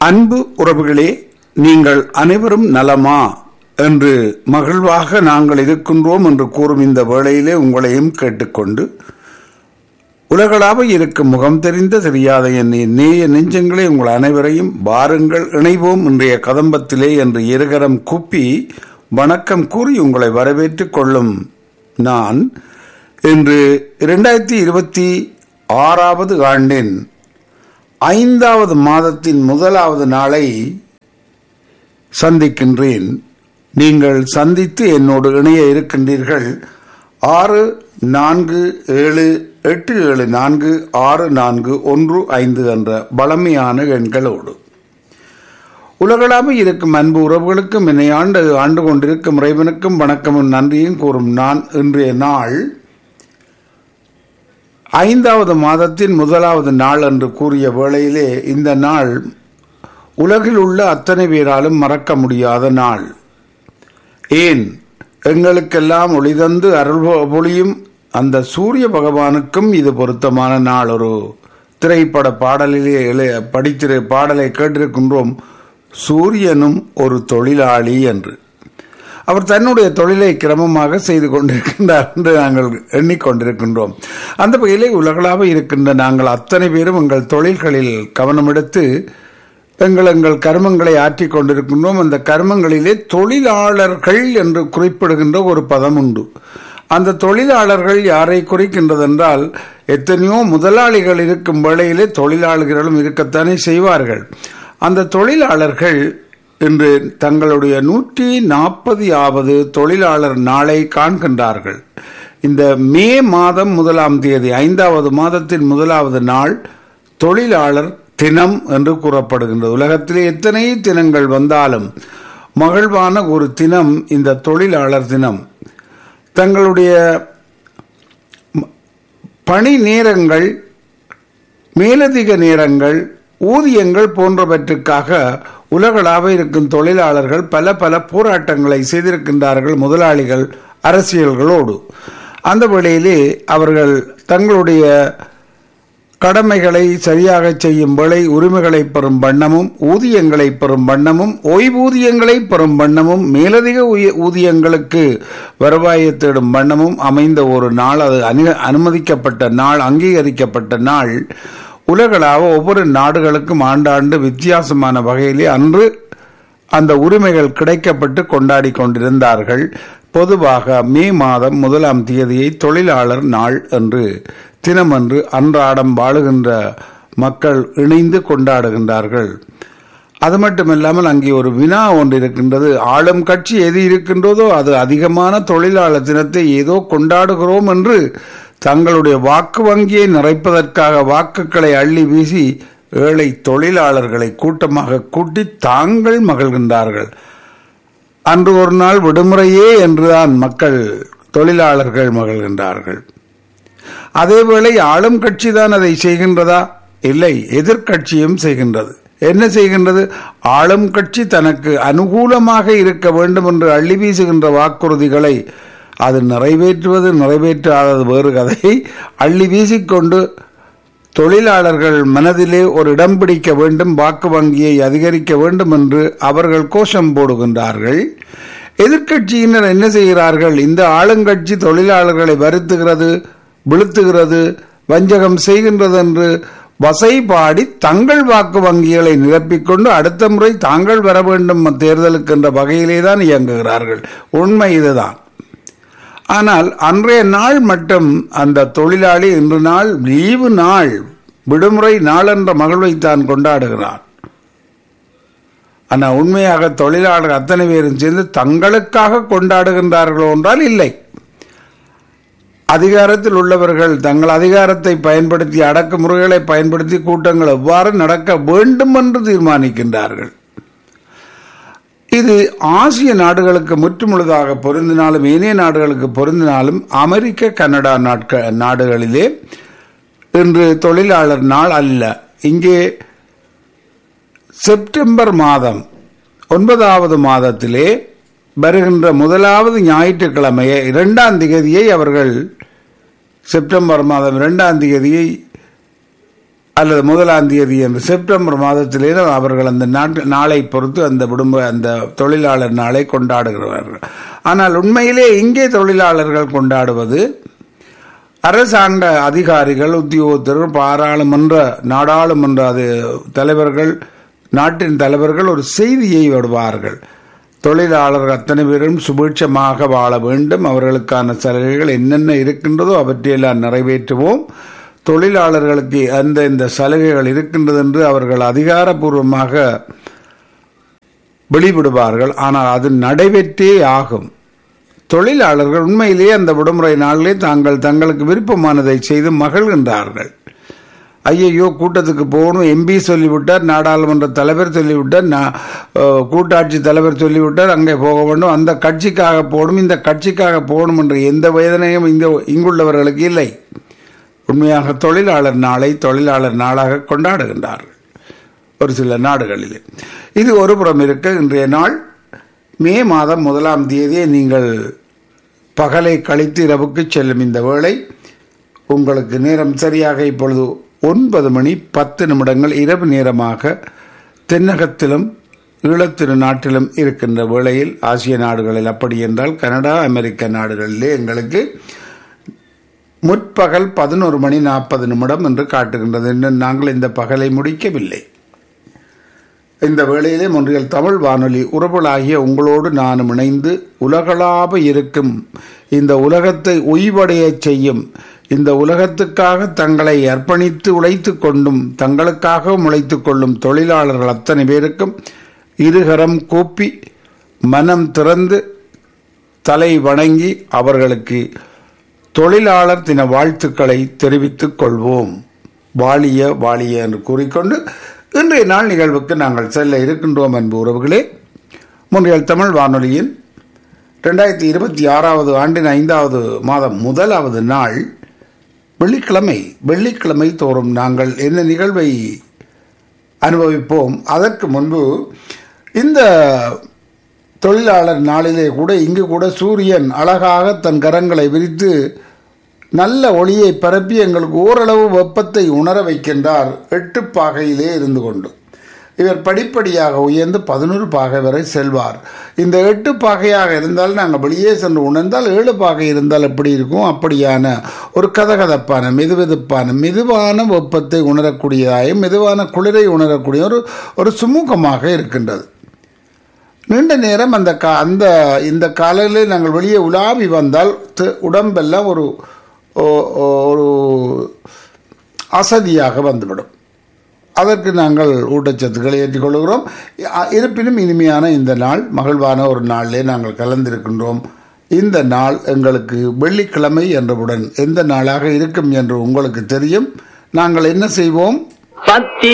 அன்பு உறவுகளே நீங்கள் அனைவரும் நலமா என்று மகிழ்வாக நாங்கள் இருக்கின்றோம் என்று கூறும் இந்த வேளையிலே உங்களையும் கேட்டுக்கொண்டு உலகளாவ இருக்கும் முகம் தெரிந்த தெரியாத என் நேய நெஞ்சங்களே உங்கள் அனைவரையும் வாருங்கள் இணைவோம் இன்றைய கதம்பத்திலே என்று இருகரம் கூப்பி வணக்கம் கூறி உங்களை வரவேற்றுக் கொள்ளும் நான் இன்று இரண்டாயிரத்தி இருபத்தி ஆறாவது ஆண்டின் ஐந்தாவது மாதத்தின் முதலாவது நாளை சந்திக்கின்றேன் நீங்கள் சந்தித்து என்னோடு இணைய இருக்கின்றீர்கள் ஆறு நான்கு ஏழு எட்டு ஏழு நான்கு ஆறு நான்கு ஒன்று ஐந்து என்ற பழமையான எண்களோடு உலகளாக இருக்கும் அன்பு உறவுகளுக்கும் என்னை ஆண்டு ஆண்டு கொண்டிருக்கும் இறைவனுக்கும் வணக்கமும் நன்றியும் கூறும் நான் இன்றைய நாள் ஐந்தாவது மாதத்தின் முதலாவது நாள் என்று கூறிய வேளையிலே இந்த நாள் உலகில் உள்ள அத்தனை பேராலும் மறக்க முடியாத நாள் ஏன் எங்களுக்கெல்லாம் ஒளிதந்து அருள் பொழியும் அந்த சூரிய பகவானுக்கும் இது பொருத்தமான நாள் ஒரு திரைப்பட பாடலிலே படித்திரு பாடலை கேட்டிருக்கின்றோம் சூரியனும் ஒரு தொழிலாளி என்று அவர் தன்னுடைய தொழிலை கிரமமாக செய்து கொண்டிருக்கின்றார் என்று நாங்கள் எண்ணிக்கொண்டிருக்கின்றோம் அந்த வகையிலே உலகளாக இருக்கின்ற நாங்கள் அத்தனை பேரும் எங்கள் தொழில்களில் கவனம் எடுத்து எங்கள் எங்கள் கர்மங்களை ஆற்றிக் கொண்டிருக்கின்றோம் அந்த கர்மங்களிலே தொழிலாளர்கள் என்று குறிப்பிடுகின்ற ஒரு பதம் உண்டு அந்த தொழிலாளர்கள் யாரை குறிக்கின்றதென்றால் எத்தனையோ முதலாளிகள் இருக்கும் வேளையிலே தொழிலாளர்களும் இருக்கத்தானே செய்வார்கள் அந்த தொழிலாளர்கள் இன்று தங்களுடைய நூற்றி நாற்பது ஆவது தொழிலாளர் நாளை காண்கின்றார்கள் இந்த மே மாதம் முதலாம் தேதி ஐந்தாவது மாதத்தின் முதலாவது நாள் தொழிலாளர் தினம் என்று கூறப்படுகின்றது உலகத்திலே எத்தனை தினங்கள் வந்தாலும் மகிழ்வான ஒரு தினம் இந்த தொழிலாளர் தினம் தங்களுடைய பணி நேரங்கள் மேலதிக நேரங்கள் ஊதியங்கள் போன்றவற்றுக்காக உலகளாக இருக்கும் தொழிலாளர்கள் பல பல போராட்டங்களை செய்திருக்கின்றார்கள் முதலாளிகள் அரசியல்களோடு அந்த வேளையிலே அவர்கள் தங்களுடைய கடமைகளை சரியாக செய்யும் வேளை உரிமைகளை பெறும் வண்ணமும் ஊதியங்களை பெறும் வண்ணமும் ஓய்வூதியங்களை பெறும் வண்ணமும் மேலதிக ஊதியங்களுக்கு வருவாயை தேடும் வண்ணமும் அமைந்த ஒரு நாள் அது அனுமதிக்கப்பட்ட நாள் அங்கீகரிக்கப்பட்ட நாள் உலகளாக ஒவ்வொரு நாடுகளுக்கும் ஆண்டாண்டு வித்தியாசமான வகையிலே அன்று அந்த உரிமைகள் கிடைக்கப்பட்டு கொண்டாடி கொண்டிருந்தார்கள் பொதுவாக மே மாதம் முதலாம் தேதியை தொழிலாளர் நாள் என்று தினமன்று அன்றாடம் வாழுகின்ற மக்கள் இணைந்து கொண்டாடுகின்றார்கள் அது மட்டுமில்லாமல் அங்கே ஒரு வினா ஒன்று இருக்கின்றது ஆளும் கட்சி எது இருக்கின்றதோ அது அதிகமான தொழிலாளர் தினத்தை ஏதோ கொண்டாடுகிறோம் என்று தங்களுடைய வாக்கு வங்கியை நிறைப்பதற்காக வாக்குகளை அள்ளி வீசி ஏழை தொழிலாளர்களை கூட்டமாக கூட்டி தாங்கள் மகிழ்கின்றார்கள் அன்று ஒரு நாள் விடுமுறையே என்றுதான் மக்கள் தொழிலாளர்கள் மகிழ்கின்றார்கள் அதேவேளை ஆளும் கட்சி தான் அதை செய்கின்றதா இல்லை எதிர்கட்சியும் செய்கின்றது என்ன செய்கின்றது ஆளும் கட்சி தனக்கு அனுகூலமாக இருக்க வேண்டும் என்று அள்ளி வீசுகின்ற வாக்குறுதிகளை அது நிறைவேற்றுவது நிறைவேற்றாதது வேறு கதை அள்ளி வீசிக்கொண்டு தொழிலாளர்கள் மனதிலே ஒரு இடம் பிடிக்க வேண்டும் வாக்கு வங்கியை அதிகரிக்க வேண்டும் என்று அவர்கள் கோஷம் போடுகின்றார்கள் எதிர்கட்சியினர் என்ன செய்கிறார்கள் இந்த ஆளுங்கட்சி தொழிலாளர்களை வருத்துகிறது விழுத்துகிறது வஞ்சகம் செய்கின்றது என்று வசை பாடி தங்கள் வாக்கு வங்கிகளை நிரப்பிக்கொண்டு அடுத்த முறை தாங்கள் வர வேண்டும் தேர்தலுக்கு என்ற வகையிலே தான் இயங்குகிறார்கள் உண்மை இதுதான் ஆனால் அன்றைய நாள் மட்டும் அந்த தொழிலாளி இன்று நாள் லீவு நாள் விடுமுறை நாள் என்ற மகிழ்வை தான் கொண்டாடுகிறார் ஆனால் உண்மையாக தொழிலாளர் அத்தனை பேரும் சேர்ந்து தங்களுக்காக கொண்டாடுகின்றார்களோ என்றால் இல்லை அதிகாரத்தில் உள்ளவர்கள் தங்கள் அதிகாரத்தை பயன்படுத்தி அடக்குமுறைகளை பயன்படுத்தி கூட்டங்கள் எவ்வாறு நடக்க வேண்டும் என்று தீர்மானிக்கின்றார்கள் இது ஆசிய நாடுகளுக்கு முற்றுமுழுதாக பொருந்தினாலும் ஏனைய நாடுகளுக்கு பொருந்தினாலும் அமெரிக்க கனடா நாட்க நாடுகளிலே இன்று தொழிலாளர் நாள் அல்ல இங்கே செப்டம்பர் மாதம் ஒன்பதாவது மாதத்திலே வருகின்ற முதலாவது ஞாயிற்றுக்கிழமையை இரண்டாம் திகதியை அவர்கள் செப்டம்பர் மாதம் இரண்டாம் திகதியை அல்லது முதலாம் தேதி என்று செப்டம்பர் மாதத்திலே தான் அவர்கள் அந்த நாட்டு நாளை பொறுத்து அந்த விடுமுறை அந்த தொழிலாளர் நாளை கொண்டாடுகிறார்கள் ஆனால் உண்மையிலே இங்கே தொழிலாளர்கள் கொண்டாடுவது அரசாங்க அதிகாரிகள் உத்தியோகத்தர்கள் பாராளுமன்ற நாடாளுமன்ற அது தலைவர்கள் நாட்டின் தலைவர்கள் ஒரு செய்தியை விடுவார்கள் தொழிலாளர்கள் அத்தனை பேரும் சுபீட்சமாக வாழ வேண்டும் அவர்களுக்கான சலுகைகள் என்னென்ன இருக்கின்றதோ அவற்றையெல்லாம் நிறைவேற்றுவோம் தொழிலாளர்களுக்கு அந்த இந்த சலுகைகள் இருக்கின்றது என்று அவர்கள் அதிகாரப்பூர்வமாக வெளிவிடுவார்கள் ஆனால் அது நடைபெற்றே ஆகும் தொழிலாளர்கள் உண்மையிலேயே அந்த விடுமுறை நாளிலே தாங்கள் தங்களுக்கு விருப்பமானதை செய்து மகிழ்கின்றார்கள் ஐயையோ கூட்டத்துக்கு போகணும் எம்பி சொல்லிவிட்டார் நாடாளுமன்ற தலைவர் சொல்லிவிட்டார் கூட்டாட்சி தலைவர் சொல்லிவிட்டார் அங்கே போக வேண்டும் அந்த கட்சிக்காக போகணும் இந்த கட்சிக்காக போகணும் என்ற எந்த வேதனையும் இந்த இங்குள்ளவர்களுக்கு இல்லை உண்மையாக தொழிலாளர் நாளை தொழிலாளர் நாளாக கொண்டாடுகின்றார்கள் ஒரு சில நாடுகளிலே இது ஒரு புறம் இருக்க இன்றைய நாள் மே மாதம் முதலாம் தேதியை நீங்கள் பகலை கழித்து இரவுக்கு செல்லும் இந்த வேளை உங்களுக்கு நேரம் சரியாக இப்பொழுது ஒன்பது மணி பத்து நிமிடங்கள் இரவு நேரமாக தென்னகத்திலும் ஈழத்திரு நாட்டிலும் இருக்கின்ற வேளையில் ஆசிய நாடுகளில் அப்படி என்றால் கனடா அமெரிக்க நாடுகளிலே எங்களுக்கு முற்பகல் பதினோரு மணி நாற்பது நிமிடம் என்று காட்டுகின்றது இன்னும் நாங்கள் இந்த பகலை முடிக்கவில்லை இந்த வேளையிலே ஒன்றியல் தமிழ் வானொலி உறவுகளாகிய உங்களோடு நானும் இணைந்து உலகளாவ இருக்கும் இந்த உலகத்தை உய்வடைய செய்யும் இந்த உலகத்துக்காக தங்களை அர்ப்பணித்து உழைத்து கொண்டும் தங்களுக்காக உழைத்து கொள்ளும் தொழிலாளர்கள் அத்தனை பேருக்கும் இருகரம் கூப்பி மனம் திறந்து தலை வணங்கி அவர்களுக்கு தொழிலாளர் தின வாழ்த்துக்களை தெரிவித்துக் கொள்வோம் வாழிய வாழிய என்று கூறிக்கொண்டு இன்றைய நாள் நிகழ்வுக்கு நாங்கள் செல்ல இருக்கின்றோம் என்பு உறவுகளே முன்றியல் தமிழ் வானொலியின் ரெண்டாயிரத்தி இருபத்தி ஆறாவது ஆண்டின் ஐந்தாவது மாதம் முதலாவது நாள் வெள்ளிக்கிழமை வெள்ளிக்கிழமை தோறும் நாங்கள் என்ன நிகழ்வை அனுபவிப்போம் அதற்கு முன்பு இந்த தொழிலாளர் நாளிலே கூட இங்கு கூட சூரியன் அழகாக தன் கரங்களை விரித்து நல்ல ஒளியை பரப்பி எங்களுக்கு ஓரளவு வெப்பத்தை உணர வைக்கின்றார் எட்டு பாகையிலே இருந்து கொண்டு இவர் படிப்படியாக உயர்ந்து பதினோரு பாகை வரை செல்வார் இந்த எட்டு பாகையாக இருந்தால் நாங்கள் வெளியே சென்று உணர்ந்தால் ஏழு பாகை இருந்தால் எப்படி இருக்கும் அப்படியான ஒரு கதகதப்பான மெதுவெதுப்பான மெதுவான வெப்பத்தை உணரக்கூடியதாயும் மெதுவான குளிரை உணரக்கூடிய ஒரு ஒரு சுமூகமாக இருக்கின்றது நீண்ட நேரம் அந்த கா அந்த இந்த காலையில் நாங்கள் வெளியே உலாவி வந்தால் உடம்பெல்லாம் ஒரு ஒரு அசதியாக வந்துவிடும் அதற்கு நாங்கள் ஊட்டச்சத்துக்களை ஏற்றிக்கொள்கிறோம் இருப்பினும் இனிமையான இந்த நாள் மகிழ்வான ஒரு நாளிலே நாங்கள் கலந்திருக்கின்றோம் இந்த நாள் எங்களுக்கு வெள்ளிக்கிழமை என்றவுடன் எந்த நாளாக இருக்கும் என்று உங்களுக்கு தெரியும் நாங்கள் என்ன செய்வோம் பத்தி